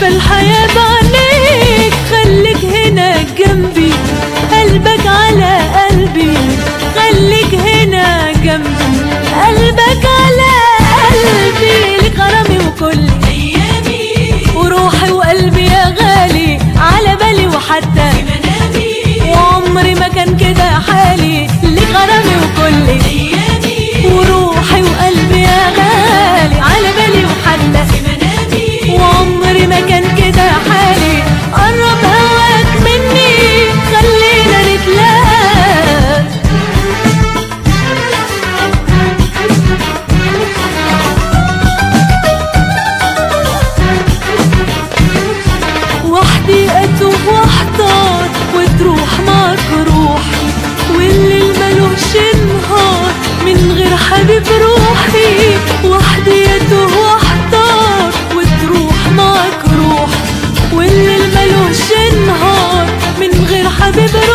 الحياة بعينيك خليك هنا جنبي قلبك على قلبي خليك هنا جنبي قلبك على قلبي لك غرامي وكل أيامي وروحي وقلبي يا غالي على بالي وحتى منامي وعمري ما كان كده حالي لك غرامي وكل أيامي وروحي وقلبي يا غالي على بالي وحتى منامي وعمري ما كان كده حالي قرب هواك مني خلينا نتلاقى وحدي اتوه واحتار وتروح معك روحي والليل ملوش نهار من غير حبيب روحي وحدي اتوه واحتار وتروح معك روحي والليل ملوش نهار من غير حبيب